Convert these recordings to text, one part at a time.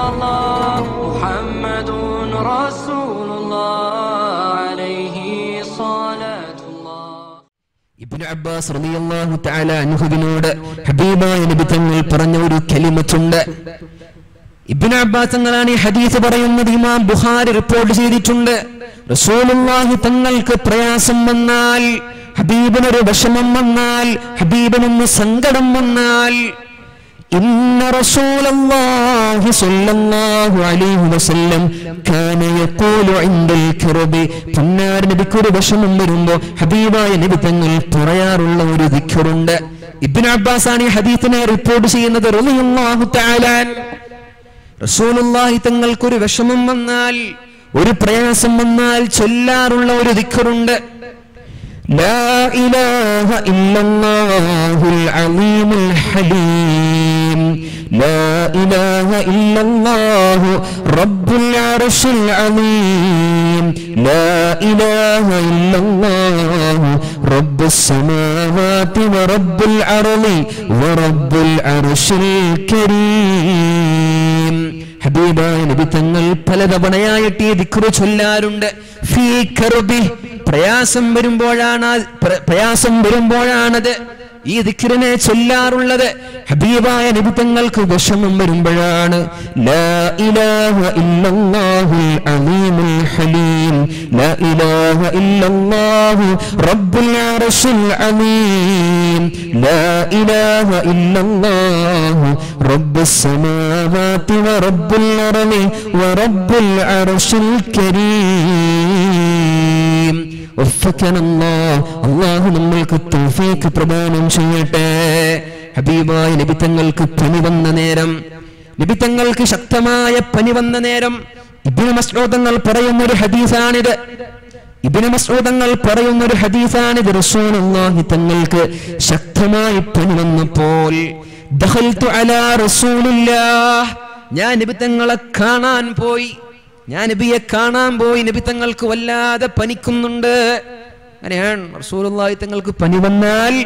الله محمد رسول الله عليه صلاة الله Ibn Abbas റളിയല്ലാഹു തആല അൻഹുവിനോട് ഹബീബായ നബി തങ്ങൾ പറഞ്ഞ ഒരു കലിമത്തുണ്ട് ഇബ്നു അബ്ബാസ് തങ്ങളാണ് ഈ ഹദീസ് പറയുന്നത് ഇമാം ബുഖാരി റിപ്പോർട്ട് ചെയ്തിട്ടുണ്ട് റസൂലുള്ളാഹി തങ്ങൾക്ക് പ്രയാസം വന്നാൽ ഹബീബിനൊരു വിഷമം വന്നാൽ ഹബീബിനൊന്ന് സങ്കടം വന്നാൽ إن رسول الله صلى الله عليه وسلم كان يقول عند الكرب പുന്നാർ നബിക്ക് ഒരു വിഷമം വരുമ്പോ ഹബീബായ നബി തങ്ങൾ പറയാറുള്ള ഒരു ദിക്കറുണ്ട് ഇബ്നു അബ്ബാസ് ആണ് ഈ ഹദീസിനെ റിപ്പോർട്ട് ചെയ്യുന്നത് റളിയല്ലാഹു തആല റസൂലുള്ളാഹി തങ്ങൾക്കൊരു വിഷമം വന്നാൽ ഒരു പ്രയാസം വന്നാൽ ചൊല്ലാറുള്ള ഒരു ദിക്കറുണ്ട് لا إله إلا الله العظيم الحليم لا إله إلا الله رب العرش العظيم لا إله إلا الله رب السماوات ورب الأرض ورب العرش الكريم ഹബീബായ നബി തങ്ങൾ പലതവണയായിട്ട് ഈ ദിക്റ് ചൊല്ലാറുണ്ട് ഫീ കർബി പ്രയാസം വരുമ്പോഴാണ് ആ- പ്ര- പ്രയാസം വരുമ്പോഴാണത് ഈ ദിക്റിനെ ചൊല്ലാറുള്ളത് ഹബീബായ നബി തങ്ങൾക്ക് വിഷമം വരുമ്പോഴാണ് ലാ ഇലാഹ ഇല്ലല്ലാഹുൽ അലീമുൽ ഹലീം ലാ ഇലാഹ ഇല്ലല്ലാഹു റബ്ബുൽ അർശിൽ അലീം ലാ ഇലാഹ ഇല്ലല്ലാഹു റബ്ബുസ് സമാവാതി വറബ്ബുൽ അർളി വറബ്ബുൽ അർശിൽ കരീം വഫക്കന അല്ലാഹ് അല്ലാഹു നമ്മൾക്ക് തൗഫീഖ് പ്രദാനം ചെയ്യട്ടെ ഹബീബായ നബി തങ്ങൾക്ക് പനി വന്ന നേരം നബി തങ്ങൾക്ക് ശക്തമായ പനി വന്ന നേരം ഇബ്നു മസ്ഊദങ്ങൾ പറയുന്ന ഒരു ഹദീസാണിത് ഇബ്നു മസ്ഊദങ്ങൾ പറയുന്ന ഒരു ഹദീസാണിത് റസൂലുള്ളാഹി തങ്ങൾക്ക് ശക്തമായി പനി വന്നപ്പോൾ ദഖൽതു അലാ റസൂലില്ലാഹ് ഞാൻ നബി തങ്ങളെ കാണാൻ പോയി ഞാൻ നബിയെ കാണാൻ പോയി നബി തങ്ങൾക്ക് വല്ലാതെ പനിക്കുന്നുണ്ട് അങ്ങനെയാണ് റസൂലുള്ളാഹി തങ്ങൾക്ക് പനി വന്നാൽ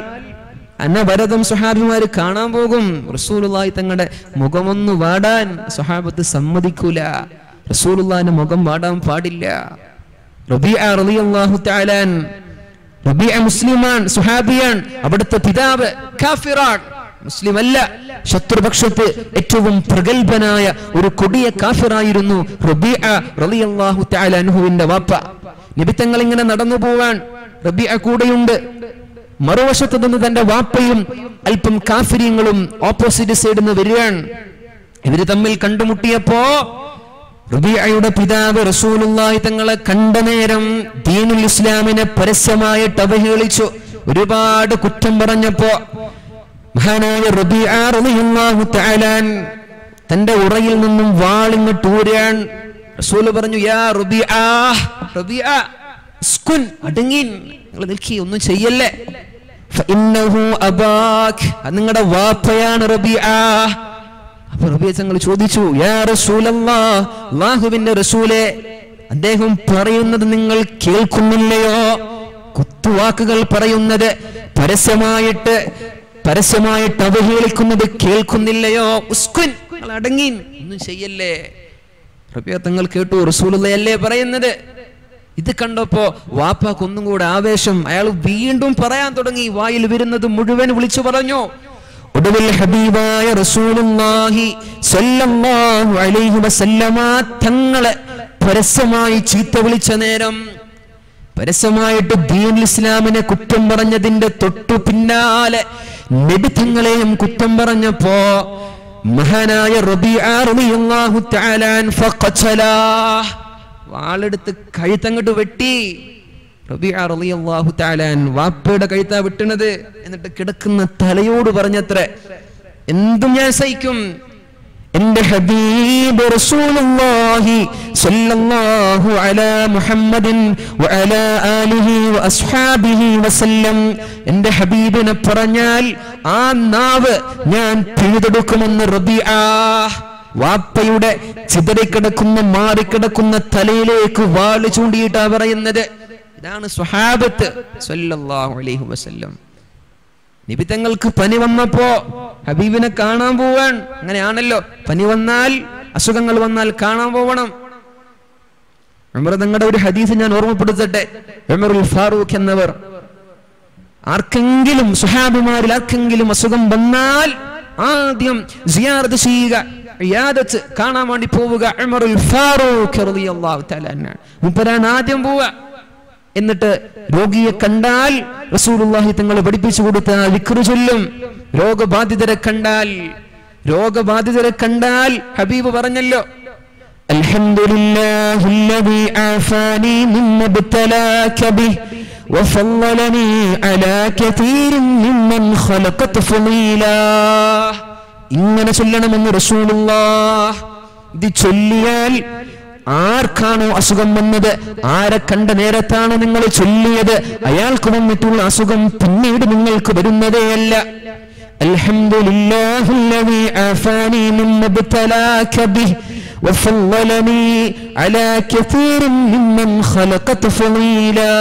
അനവരതം സ്വഹാബിമാര് കാണാൻ പോകും റസൂലുള്ളാഹി തങ്ങളുടെ മുഖമൊന്ന് വാടാൻ സ്വഹാബത്ത് സമ്മതിക്കൂല റസൂലുള്ളാഹിന്റെ മുഖം വാടാൻ പാടില്ല റബീഅ റളിയല്ലാഹു തആലാൻ റബീഅ മുസ്ലിമാൻ സുഹാബിയാൻ അവിടുത്തെ പിതാവ് കാഫിറാൻ മുസ്ലിം അല്ല ശത്രുപക്ഷത്ത് ഏറ്റവും പ്രഗത്ഭനായ ഒരു കൊടിയ കാഫിറായിരുന്നു റബീഅ റളിയല്ലാഹു തആല അൻഹുവിന്റെ വാപ്പ നിബിത്തങ്ങൾ ഇങ്ങനെ നടന്നു പോവാൻ റബീഅ കൂടെയുണ്ട് മറുവശത്ത് നിന്ന് തന്റെ വാപ്പയും അല്പം കാഫിര്യങ്ങളും ഓപ്പോസിറ്റ് സൈഡിൽ നിന്ന് വരികയാണ് ഇവര് തമ്മിൽ കണ്ടുമുട്ടിയപ്പോ റബീഅയുടെ പിതാവ് റസൂലുള്ളാഹി തങ്ങളെ കണ്ട നേരം ദീനുൽ ഇസ്ലാമിനെ പരസ്യമായിട്ട് അവഹേളിച്ചു ഒരുപാട് കുറ്റം പറഞ്ഞപ്പോ മഹാനായ റബീഅ റളിയല്ലാഹു തആലാൻ തന്റെ ഉറയിൽ നിന്നും വാളിങ്ങോട്ട് ഊരാൻ റസൂല് പറഞ്ഞു യാ റബീഅ റബീഅ ഉസ്കുൻ അടങ്ങിൻ നിങ്ങൾ നിൽക്കി ഒന്നും ചെയ്യല്ലേ ഫഇന്നഹു അബാക് അത് നിങ്ങളുടെ വാപ്പയാണ് റബീഅ അപ്പൊ റബീഅ തങ്ങൾ ചോദിച്ചു യാ റസൂലല്ലാ അല്ലാഹുവിന്റെ റസൂലേ അദ്ദേഹം പറയുന്നത് നിങ്ങൾ കേൾക്കുന്നില്ലയോ കുത്തുവാക്കുകൾ പറയുന്നത് പരസ്യമായിട്ട് പരസ്യമായിട്ട് അവഹേളിക്കുന്നത് കേൾക്കുന്നില്ലയോ ഉസ്കുൻ നിങ്ങൾ അടങ്ങി ഒന്നും ചെയ്യല്ലേ റബിയ തങ്ങൾ കേട്ടു റസൂലല്ലേ പറയുന്നത് ഇത് കണ്ടപ്പോ വാപ്പാക്ക് ഒന്നും കൂടെ ആവേശം അയാൾ വീണ്ടും പറയാൻ തുടങ്ങി വായിൽ വരുന്നത് മുഴുവൻ വിളിച്ചു പറഞ്ഞു ഒടുവിൽ ഹബീബായ റസൂലുള്ളാഹി സ്വല്ലല്ലാഹു അലൈഹി വസല്ലമ തങ്ങളെ പരസ്യമായി ചീത്ത വിളിച്ച നേരം പരസ്യമായിട്ട് ദീൻ ഇസ്ലാമിനെ കുറ്റം പറഞ്ഞതിന്റെ തൊട്ടു പിന്നാലെ നബിത്തങ്ങളെയും കുറ്റം പറഞ്ഞപ്പോ മഹാനായ റബീഅ റളിയല്ലാഹു തആല അൻഹു ഫഖതലാ വാളെടുത്ത് കഴുത്തങ്ങോട്ട് വെട്ടി റബീഅ റളിയല്ലാഹു തആല അൻഹു വാപ്പയുടെ കഴുത്താ വെട്ടുന്നത് എന്നിട്ട് കിടക്കുന്ന തലയോട് പറഞ്ഞത്രേ എന്തും ഞാൻ സഹിക്കും എന്റെ ഹബീബ് റസൂലുള്ളാഹി സ്വല്ലല്ലാഹു അലാ മുഹമ്മദിൻ വഅലാ ആലിഹി വഅസ്ഹാബിഹി വസല്ലം എന്റെ ഹബീബിനെ പറഞ്ഞാൽ ആ നാവ് ഞാൻ പിഴുതെടുക്കുമെന്ന് റബീഅ വാപ്പയുടെ ചിതറിക്കിടക്കുന്ന മാറിക്കിടക്കുന്ന തലയിലേക്ക് വാള് ചൂണ്ടിയിട്ടാ പറയുന്നത് ഇതാണ് സ്വഹാബത്ത് സ്വല്ലല്ലാഹു അലൈഹി വസല്ലം നിബിതങ്ങൾക്ക് പനി വന്നപ്പോ ഹബീബിനെ കാണാൻ പോവാൻ അങ്ങനെയാണല്ലോ പനി വന്നാൽ അസുഖങ്ങൾ വന്നാൽ കാണാൻ പോവണം ഉമർ നിങ്ങളുടെ ഒരു ഹദീസ് ഞാൻ ഓർമ്മപ്പെടുത്തട്ടെ ഉമറുൽ ഫാറൂഖ് എന്നവർ ആർക്കെങ്കിലും സുഹാബിമാരിൽ ആർക്കെങ്കിലും അസുഖം വന്നാൽ ആദ്യം സിയാറത്ത് ചെയ്യുക ഇയാദത്ത് കാണാൻ വേണ്ടി പോവുക ഉമറുൽ ഫാറൂഖ് റളിയല്ലാഹു തആല അൻഹു. മൂപ്പരാണ് ആദ്യം പോവുക എന്നിട്ട് രോഗിയെ കണ്ടാൽ റസൂലുള്ളാഹി തങ്ങൾ പഠിപ്പിച്ചു കൊടുത്ത വിക്രു ചൊല്ലും രോഗബാധിതരെ കണ്ടാൽ രോഗബാധിതരെ കണ്ടാൽ ഹബീബ് പറഞ്ഞല്ലോ الحمد لله الذي عافاني مما ابتلاك به وفضلني على كثير ممن خلق تفضيلا ഇങ്ങനെ ചൊല്ലണമെന്ന് റസൂലുള്ളാഹ് ഇത് ചൊല്ലിയാൽ ആർക്കാണോ അസുഖം വന്നത് ആരെ കണ്ട നേരത്താണ് നിങ്ങൾ ചൊല്ലിയത് അയാൾക്ക് വന്നിട്ടുള്ള അസുഖം പിന്നീട് നിങ്ങൾക്ക് വരുന്നതേയല്ല الحمد لله الذي عافاني مما ابتلاك به وفضلني على كثير ممن خلق تفضيلا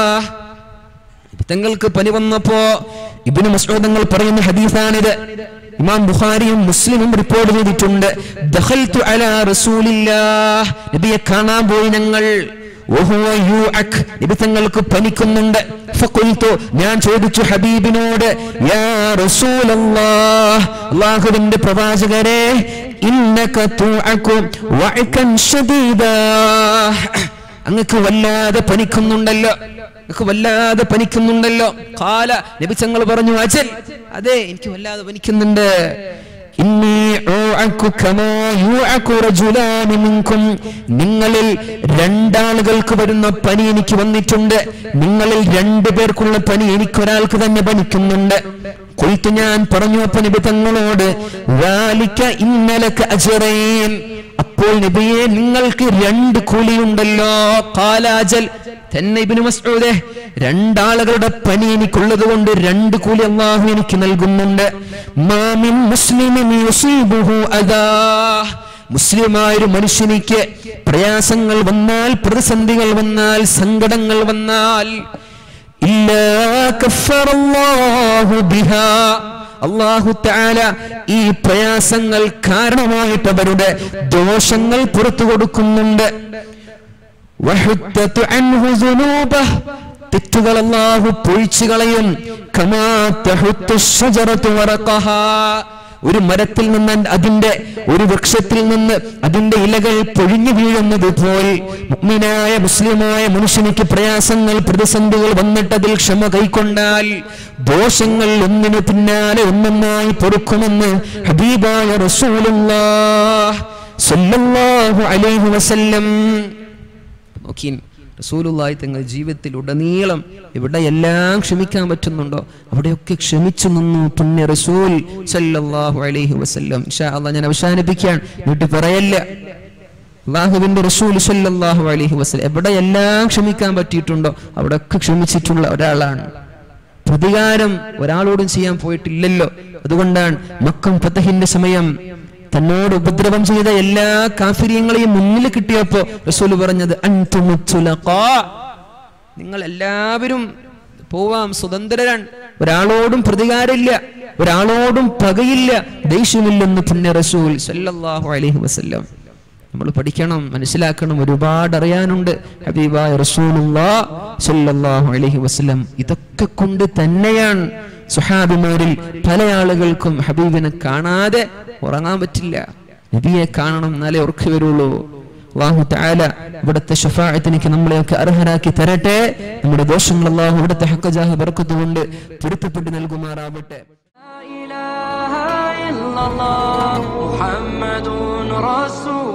തങ്ങൾക്ക് പനി വന്നപ്പോ ഇബിന് മസ്ഊദ് തങ്ങൾ പറയുന്ന ഹദീസാണിത് ഇമാം ബുഖാരിയും മുസ്ലിമും റിപ്പോർട്ട് ചെയ്തിട്ടുണ്ട് ദഖൽതു അലാ റസൂലില്ലാഹ് നബിയെ കാണാൻ പോയി ഞങ്ങൾ വഹുവ യൂഅക് നബി തങ്ങൾക്ക് പനിക്കുന്നുണ്ട് ഫഖുൽതു ഞാൻ ചോദിച്ചു ഹബീബിനോട് യാ റസൂലല്ലാഹ് അല്ലാഹുവിന്റെ പ്രവാചകരെ ഇന്നക തുഅകു വഅകൻ ഷദീദാ അങ്ങക്ക് വല്ലാതെ പനിക്കുന്നുണ്ടല്ലോ അങ്ങക്ക് വല്ലാതെ പനിക്കുന്നുണ്ടല്ലോ കാല നബിച്ചങ്ങൾ പറഞ്ഞു അജൽ അതെ എനിക്ക് വല്ലാതെ പനിക്കുന്നുണ്ട് ഇന്നി ഊഅക്കു കമാ യൂഅക്കു റജുലാനി മിൻകും നിങ്ങളിൽ രണ്ടാളുകൾക്ക് വരുന്ന പനി എനിക്ക് വന്നിട്ടുണ്ട് നിങ്ങളിൽ രണ്ടു പേർക്കുള്ള പനി എനിക്കൊരാൾക്ക് തന്നെ പനിക്കുന്നുണ്ട് കൊയ്ത്ത് ഞാൻ പറഞ്ഞു അപ്പൊ നബി തങ്ങളോട് "ذَلِكَ ഇന്നലക്ക് അജറേൻ അപ്പോൾ നബിയെ നിങ്ങൾക്ക് രണ്ട് കൂലിയുണ്ടല്ലോ കാലാജൽ തന്നെ ഇബിന് മസ്ഊദേ രണ്ടാളുകളുടെ പനി എനിക്കുള്ളത് കൊണ്ട് രണ്ട് കൂലി അള്ളാഹു എനിക്ക് നൽകുന്നുണ്ട് മാമിൻ മുസ്ലിമിൻ യുസീബുഹു അദാ മുസ്ലിമായ ഒരു മനുഷ്യനിക്ക് പ്രയാസങ്ങൾ വന്നാൽ പ്രതിസന്ധികൾ വന്നാൽ സങ്കടങ്ങൾ വന്നാൽ ഇല്ലാ കഫറല്ലാഹു ബിഹാ അള്ളാഹു താല ഈ പ്രയാസങ്ങൾ കാരണമായിട്ട് അവരുടെ ദോഷങ്ങൾ പുറത്തു കൊടുക്കുന്നുണ്ട് വഹുത്തത്തു അൻഹു ദുനൂബഹ്. തെറ്റുകൾ അള്ളാഹു പൊഴിച്ചു കളയും കമാ തഹുത്തു ശജറത്തു വറഖഹാ. ഒരു മരത്തിൽ നിന്ന് അതിന്റെ ഒരു വൃക്ഷത്തിൽ നിന്ന് അതിന്റെ ഇലകൾ പൊഴിഞ്ഞു വീഴുന്നത് പോൽ മുഅ്മിനായ മുസ്ലിമായ മനുഷ്യനിക്ക് പ്രയാസങ്ങൾ പ്രതിസന്ധികൾ വന്നിട്ടതിൽ ക്ഷമ കൈക്കൊണ്ടാൽ ദോഷങ്ങൾ ഒന്നിനു പിന്നാലെ ഒന്നൊന്നായി പൊറുക്കുമെന്ന് ഹബീബായ റസൂലുള്ളാഹ് സ്വല്ലല്ലാഹു അലൈഹി വസല്ലം നോക്കി റസൂലുള്ളാഹി തങ്ങൾ ജീവിതത്തിൽ ഉടനീളം എവിടെയെല്ലാം ക്ഷമിക്കാൻ പറ്റുന്നുണ്ടോ അവിടെയൊക്കെ ക്ഷമിച്ചു നിന്നു പുണ്യ റസൂൽ സല്ലല്ലാഹു അലൈഹി വസല്ലം ഇൻഷാ അല്ലാഹ് ഞാൻ അവസാനിപ്പിക്കാൻ വീട്ടിൽ പറയല്ല അള്ളാഹുവിന്റെ റസൂൽ സല്ലല്ലാഹു അലൈഹി വസല്ലം എവിടെയെല്ലാം ക്ഷമിക്കാൻ പറ്റിയിട്ടുണ്ടോ അവിടെയൊക്കെ ക്ഷമിച്ചിട്ടുള്ള ഒരാളാണ് പ്രതികാരം ഒരാളോടും ചെയ്യാൻ പോയിട്ടില്ലല്ലോ അതുകൊണ്ടാണ് മക്കം ഫതഹിന്റെ സമയം തന്നോട് ഉപദ്രവം ചെയ്ത എല്ലാ കാഫിര്യങ്ങളെയും മുന്നിൽ കിട്ടിയപ്പോ റസൂൽ പറഞ്ഞത് അൻതുമുത്തുലഖാ. നിങ്ങൾ എല്ലാവരും പോവാം സ്വതന്ത്രരാണ് ഒരാളോടും പ്രതികാരമില്ല ഒരാളോടും പകയില്ല ദേഷ്യമില്ലെന്ന് പുണ്യ റസൂൽ സല്ലല്ലാഹു അലൈഹി വസല്ലം നമ്മൾ പഠിക്കണം മനസ്സിലാക്കണം ഒരുപാട് അറിയാനുണ്ട് ഹബീബായ റസൂലുള്ളാ സല്ലല്ലാഹു അലൈഹി വസല്ലം ഇതൊക്കെ കൊണ്ട് തന്നെയാണ് സുഹാബിമാരിൽ പല ആളുകൾക്കും ഹബീബിനെ കാണാതെ ഉറങ്ങാൻ പറ്റില്ല നബിയെ കാണണം എന്നാലേ ഉറക്കി വരുള്ളൂ അള്ളാഹു താല ഇവിടുത്തെ ഷഫായത്തിനേക്ക് നമ്മളെയൊക്കെ അർഹരാക്കി തരട്ടെ നമ്മുടെ ദോഷങ്ങൾ അള്ളാഹു ഇവിടുത്തെ ഹക്കജാഹ ബർക്കത്തുകൊണ്ട് പൊരുത്തപ്പെട്ട് നൽകുമാറാവട്ടെ لا إله إلا الله محمد رسول